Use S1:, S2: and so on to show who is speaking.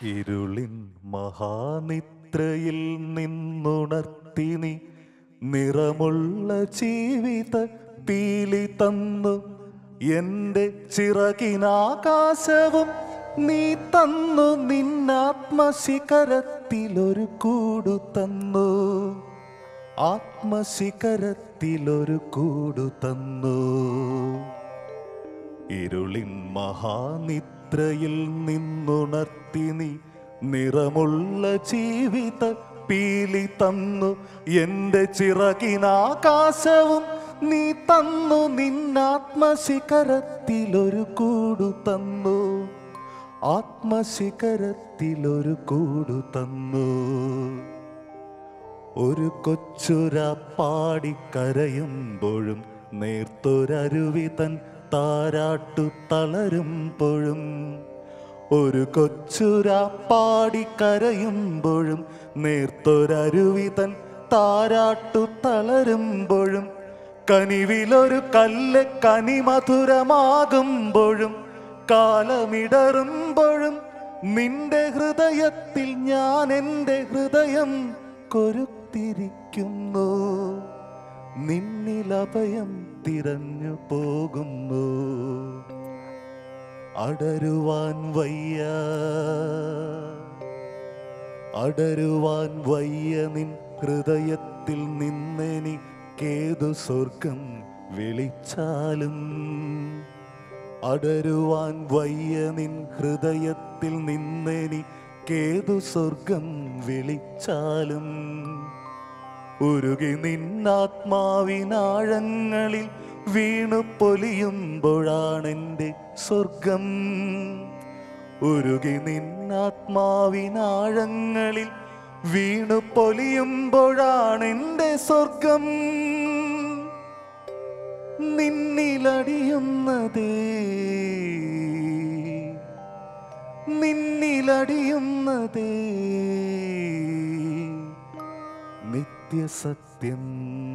S1: ഇരുളിൻ മഹാനിദ്രയിൽ നിന്നുണർത്തി നീ നിറമുള്ള ജീവിത പീലി തന്നു എന്റെ ചിറകിനാകാശവും നീ തന്നു നിന്നാത്മശിഖരത്തിലൊരു കൂടു തന്നു ആത്മശിഖരത്തിലൊരു കൂടു തന്നു ഇരുളിൻ മഹാനിദ്രയിൽ നിന്നുണർത്തി നീ നിറമുള്ള ജീവിത പീലി തന്നു എന്റെ ചിറകിനാകാശവും നീ തന്നു നിന്നാത്മശിഖരത്തിലൊരു കൂടു തന്നു ആത്മശിഖരത്തിലൊരു കൂടു തന്നു ഒരു കൊച്ചുര പാടിക്കരയുമ്പോഴും നേർത്തൊരരുവിതൻ താരാട്ടു തളരുമ്പോഴും ഒരു കൊച്ചുര പാടിക്കരയുമ്പോഴും നേർത്തൊരരുവിതൻ താരാട്ടു തളരുമ്പോഴും കനിവിലൊരു കല്ല് കനിമധുരമാകുമ്പോഴും കാലമിടറുമ്പോഴും നിന്റെ ഹൃദയത്തിൽ ഞാൻ എൻ്റെ ഹൃദയം കൊരുത്തിരിക്കുന്നു നിന്നിലഭയം തിരഞ്ഞു പോകുന്നു അടരുവാൻ വയ്യ അടരുവാൻ വയ്യ നിൻ ഹൃദയത്തിൽ നിന്നെനിക്കേതു സ്വർഗം വിളിച്ചാലും അടരുവാൻ വയ്യ നിൻ ഹൃദയത്തിൽ നിന്നെനിക്കേതു സ്വർഗം വിളിച്ചാലും ഉരുകി നിന്നാത്മാവിനാഴങ്ങളിൽ വീണു പൊലിയുമ്പോഴാണെൻ്റെ സ്വർഗം ഉരുകി നിന്നാത്മാവിനാഴങ്ങളിൽ വീണു പൊലിയുമ്പോഴാണെൻ്റെ സ്വർഗം നിന്നിലടിയുന്നതേ നിന്നിലടിയുന്നതേ നിത്യസത്യം